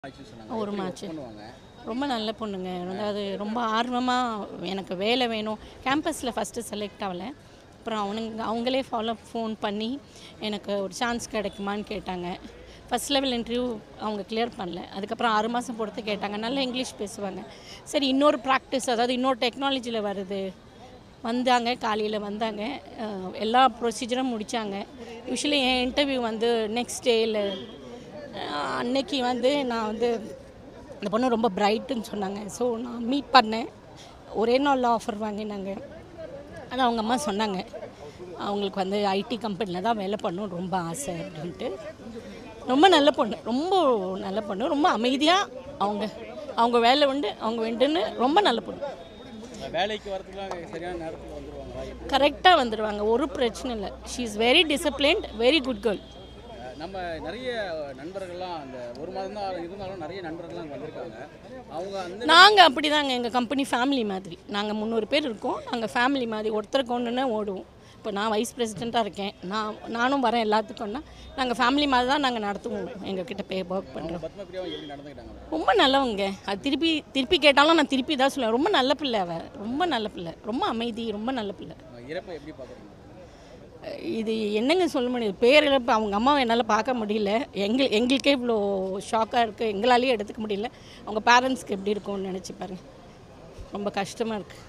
ஆச்சுன்னு சொன்னாங்க ஒரு எப்படி match. work பண்ணுவாங்க ரொம்ப நல்ல பொண்ணுங்க அதாவது ரொம்ப ஆர்வமாக எனக்கு வேலை வேணும் கேம்பஸில் ஃபஸ்ட்டு செலக்ட் ஆகலை அப்புறம் அவனுங்க அவங்களே ஃபாலோ ஃபோன் பண்ணி எனக்கு ஒரு சான்ஸ் கிடைக்குமான்னு கேட்டாங்க ஃபஸ்ட் லெவல் இன்டர்வியூ அவங்க கிளியர் பண்ணல அதுக்கப்புறம் ஆறு மாதம் பொறுத்து கேட்டாங்க நல்லா இங்கிலீஷ் பேசுவாங்க சரி இன்னொரு ப்ராக்டிஸ் அதாவது இன்னொரு டெக்னாலஜியில் வருது வந்தாங்க காலையில் வந்தாங்க அஹ் எல்லா ப்ரொசீஜரும் முடித்தாங்க யூஸ்வலி என் இன்டர்வியூ வந்து நெக்ஸ்ட் டேயில் அன்னைக்கு வந்து நான் வந்து இந்த பொண்ணு ரொம்ப பிரைட்டுன்னு சொன்னாங்க ஸோ நான் மீட் பண்ணேன் ஒரே நாளில் ஆஃபர் வாங்கினாங்க ஆனால் அவங்க அம்மா சொன்னாங்க அவங்களுக்கு வந்து ஐடி கம்பெனியில் தான் வேலை பண்ணணும் ரொம்ப ஆசை அப்படின்ட்டு ரொம்ப நல்ல பொண்ணு ரொம்ப நல்ல பொண்ணு ரொம்ப அமைதியாக அவங்க அவங்க வேலை உண்டு அவங்க வேண்டுன்னு ரொம்ப நல்ல பொண்ணு வேலைக்கு வரதுக்குலாம் சரியான நேரத்தில் வந்துருவாங்களா எப்படி? கரெக்டாக வந்துடுவாங்க ஒரு பிரச்சனை இல்லை she is very disciplined very good girl uh நம்ம நிறைய நண்பர்கள்லாம் அந்த ஒரு மாதம் தான் இருந்தாலும் நிறைய நண்பர்கள்லாம் அங்கே வந்திருக்காங்க அவங்க அந்த நாங்கள் அப்படி தாங்க எங்கள் கம்பெனி ஃபேமிலி மாதிரி நாங்கள் முந்நூறு பேர் இருக்கோம் நாங்கள் ஃபேமிலி மாதிரி ஒருத்தருக்கு ஒன்றுன்னு ஓடுவோம் இப்போ நான் வைஸ் பிரசிடெண்ட்டாக இருக்கேன் நான் நானும் வரேன் எல்லாத்துக்கும்னா நாங்கள் ஃபேமிலி மாதிரி தான் நாங்கள் நடத்துவோம் எங்ககிட்ட பே ஒர்க் பண்ணுறோம் பத்ம பிரியாவும் எப்படி நடந்துக்கிட்டாங்க ரொம்ப நல்லவங்க அது திருப்பி திருப்பி கேட்டாலும் நான் திருப்பி தான் சொல்லுவேன் ரொம்ப நல்ல பிள்ளை அவ ரொம்ப நல்ல பிள்ளை ரொம்ப அமைதி ரொம்ப நல்ல பிள்ளை அவங்க இறப்பை எப்படி பார்க்குறீங்க இது என்னங்க சொல்ல முடியாது பேரிழப்பு அவங்க அம்மாவை என்னால் பார்க்க முடியல எங்கள் எங்களுக்கே இவ்வளோ ஷாக்காக இருக்குது எங்களாலேயே எடுத்துக்க முடியல அவங்க பேரண்ட்ஸ்க்கு எப்படி இருக்கும்னு நினச்சி பாருங்க ரொம்ப கஷ்டமாக இருக்குது